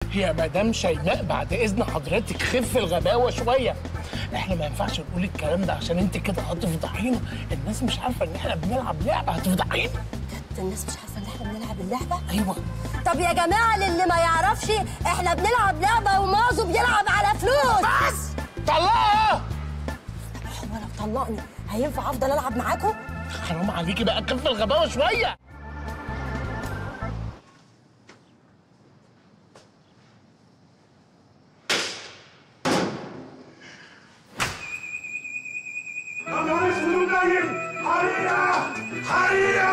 يا مدام شيماء بعد اذن حضرتك خف الغباوه شويه احنا ما ينفعش نقول الكلام ده عشان انت كده هتفضحينا الناس مش عارفه ان احنا بنلعب لعبه هتفضحينا الناس مش عارفه ان احنا بنلعب اللعبه ايوه طب يا جماعه للي ما يعرفش احنا بنلعب لعبه ومازو بيلعب على فلوس بس طلقها هو لو طلقني هينفع افضل العب معاكم حرام عليكي بقى خف الغباوه شويه انا اسمه نايم حريقه حريقه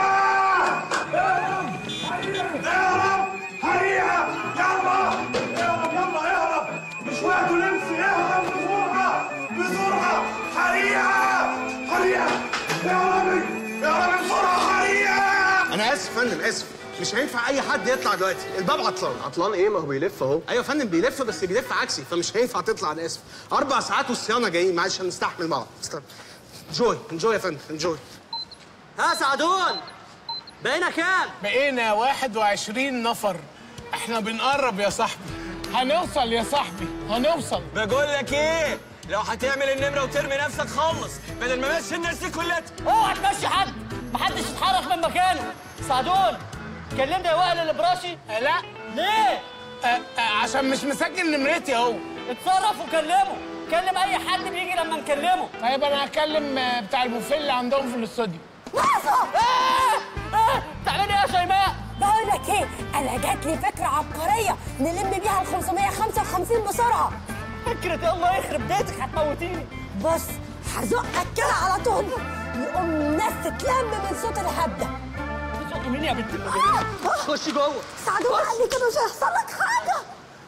يا رب حريقه يا رب حريقه يلا اهرب يلا اهرب مش وقته نمسي اهرب بسرعه بسرعه حريقه حريقه يا رب يا رب بسرعه حريقه انا اسف يا فندم اسف مش هينفع اي حد يطلع دلوقتي الباب عطلان عطلان ايه ما هو بيلف اهو ايوه يا فندم بيلف بس بيلف عكسي فمش هينفع تطلع انا اسف اربع ساعات والصيانه جايين معلش هنستحمل بعض استنى انجوي انجوي يا فندم انجوي ها سعدون بقينا كام؟ بقينا 21 نفر احنا بنقرب يا صاحبي هنوصل يا صاحبي هنوصل بقول لك ايه؟ لو هتعمل النمره وترمي نفسك خلص بدل ما ماشي الناس دي كلها اوعى تمشي حد محدش يتحرك من مكانه سعدون كلمني يا وائل الابراشي آه، لا ليه آه، آه، عشان مش مسجل نمرتي اهو اتصرف وكلمه كلم اي حد بيجي لما نكلمه طيب انا هكلم آه، بتاع البوفيه اللي عندهم في الاستوديو مازو آه! آه! تعملي ايه يا شيماء بقول لك ايه انا جات لي فكره عبقريه نلم بيها ال 555 بسرعه فكرة الله يخرب بيتك هتموتيني بص هزقك كده على طول يقوم الناس تتلم من صوت الهبده بتزقي مين يا بنت المجانين خش جوه سعدون قال لي كده مش هيحصل لك حاجه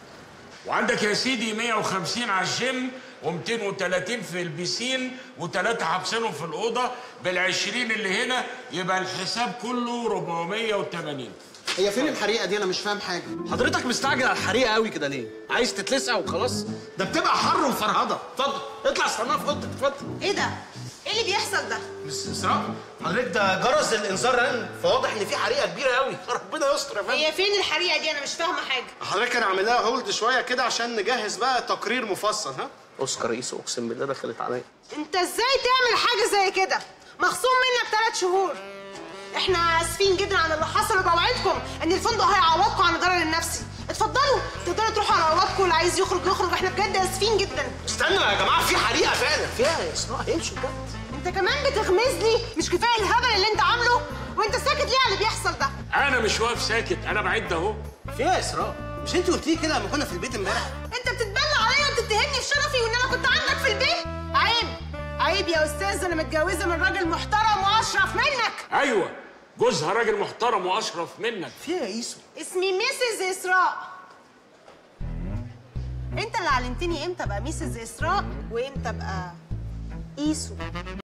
وعندك يا سيدي 150 على الجيم و230 في البيسين وثلاثة حابسينهم في الأوضة بال20 اللي هنا يبقى الحساب كله 480 هي فين الحريقه دي انا مش فاهم حاجه حضرتك مستعجل على الحريقه قوي كده ليه؟ عايز تتلسع وخلاص؟ ده بتبقى حر وفرهضه اتفضل اطلع استناها في اوضتك اتفضل ايه ده؟ ايه اللي بيحصل ده؟ مس اسراء حضرتك ده جرس الانذار رن فواضح ان في حريقه كبيره قوي ربنا يستر يا فندم هي فين الحريقه دي؟ انا مش فاهمه حاجه. حضرتك انا عامل لها هولد شويه كده عشان نجهز بقى تقرير مفصل ها اوسكار رئيس اقسم بالله دخلت عليا انت ازاي تعمل حاجه زي كده؟ مخصوم منك ثلاث شهور. احنا اسفين جدا عن اللي حصل وبوعدكم ان الفندق هيعوضكم عن الضرر النفسي. اتفضلوا تقدروا تروحوا على اوضتكم اللي عايز يخرج يخرج احنا بجد اسفين جدا. استنوا يا جماعه في حريقه فعلا فيها يا اسراء هيمشوا بجد انت كمان بتغمز لي مش كفايه الهبل اللي انت عامله؟ وانت ساكت ليه على اللي بيحصل ده؟ أنا مش واقف ساكت أنا بعد أهو فيها يا اسراء مش انت قلت لي كده لما كنا في البيت امبارح انت بتتبلى عليا وبتتهمني في شرفي وان انا كنت عندك في البيت؟ عيب عيب يا استاذ انا متجوزه من راجل محترم واشرف منك أيوه جوزها راجل محترم وأشرف منك فيها يا ايسو اسمي ميسز اسراء انت اللي علمتني امتى ابقى ميسز اسراء وامتى ابقى ايسو